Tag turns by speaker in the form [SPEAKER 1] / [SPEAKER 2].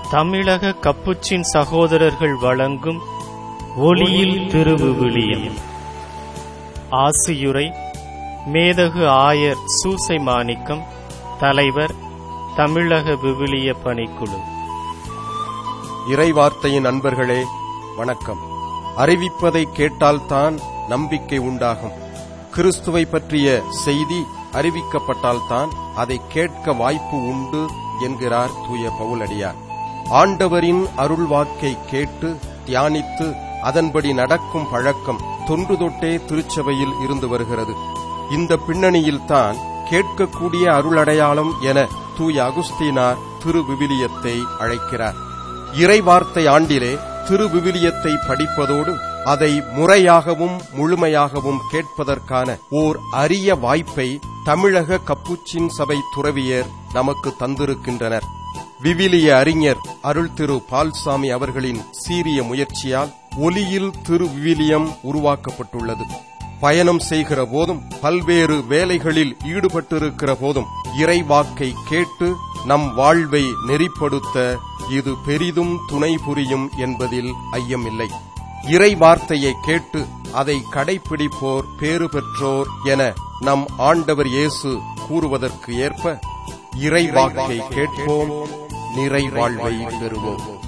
[SPEAKER 1] தமிழக கப்புச்சின் சகோதரர்கள் வழங்கும் ஒளியில் திருவிவிலியம் ஆசியுரை மேதகு ஆயர் சூசை மாணிக்கம் தலைவர் தமிழக விவிலிய பணிக்குழு
[SPEAKER 2] இறைவார்த்தையின் அன்பர்களே வணக்கம் அறிவிப்பதை கேட்டால்தான் நம்பிக்கை உண்டாகும் கிறிஸ்துவை பற்றிய செய்தி அறிவிக்கப்பட்டால்தான் அதை கேட்க வாய்ப்பு உண்டு என்கிறார் தூய பவுலடியார் ஆண்டவரின் அருள்வாக்கை கேட்டு தியானித்து அதன்படி நடக்கும் பழக்கம் தொன்று தொட்டே திருச்சபையில் இருந்து வருகிறது இந்த பின்னணியில்தான் கேட்கக்கூடிய அருளடையாளம் என தூய அகுஸ்தீனார் திருவிவிலியத்தை அழைக்கிறார் இறைவார்த்தை ஆண்டிலே திருவிவிலியத்தை படிப்பதோடு அதை முறையாகவும் முழுமையாகவும் கேட்பதற்கான ஓர் அரிய வாய்ப்பை தமிழக கப்புச்சின் சபை துறவியர் நமக்கு தந்திருக்கின்றனர் விவிலிய அறிஞர் அருள் திரு பால்சாமி அவர்களின் சீரிய முயற்சியால் ஒலியில் திரு விவிலியம் உருவாக்கப்பட்டுள்ளது பயணம் செய்கிற போதும் பல்வேறு வேலைகளில் ஈடுபட்டிருக்கிற போதும் இறைவாக்கை கேட்டு நம் வாழ்வை நெறிப்படுத்த இது பெரிதும் துணை புரியும் என்பதில் ஐயமில்லை இறை வார்த்தையை கேட்டு அதை கடைபிடிப்போர் பேறு பெற்றோர் என நம் ஆண்டவர் இயேசு கூறுவதற்கு ஏற்ப இறை வாக்கை கேட்போம் நிறை வாழ்வை பெறுவோம்